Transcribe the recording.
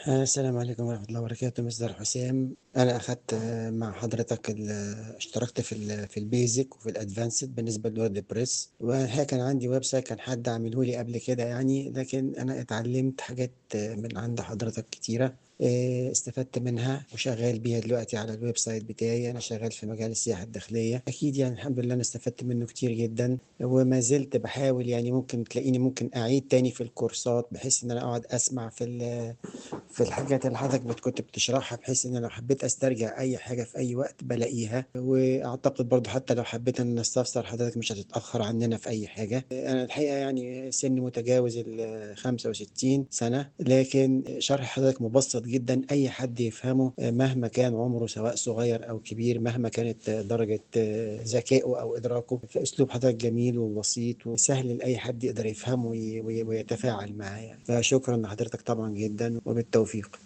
آه، السلام عليكم ورحمة الله وبركاته مستر حسام أنا أخدت آه، مع حضرتك ال- اشتركت في ال في البيزك وفي الأدفانسد بالنسبة للورد بريس والحقيقة كان عندي ويب سايت كان حد عامله لي قبل كده يعني لكن أنا اتعلمت حاجات آه، من عند حضرتك كتيرة آه، استفدت منها وشغال بيها دلوقتي على الويب سايت بتاعي أنا شغال في مجال السياحة الداخلية أكيد يعني الحمد لله أنا استفدت منه كتير جدا وما زلت بحاول يعني ممكن تلاقيني ممكن أعيد تاني في الكورسات بحيث إن أنا أقعد أسمع في ال في الحاجات اللي حضرتك بت- كنت بتشرحها بحيث ان انا لو حبيت استرجع اي حاجه في اي وقت بلاقيها واعتقد برضو حتى لو حبيت ان استفسر حضرتك مش هتتاخر عننا في اي حاجه انا الحقيقه يعني سني متجاوز ال 65 سنه لكن شرح حضرتك مبسط جدا اي حد يفهمه مهما كان عمره سواء صغير او كبير مهما كانت درجه ذكائه او ادراكه فاسلوب حضرتك جميل وبسيط وسهل لاي حد يقدر يفهمه وي- وي- ويتفاعل معاه يعني فشكرا لحضرتك طبعا جدا وبالتوفيق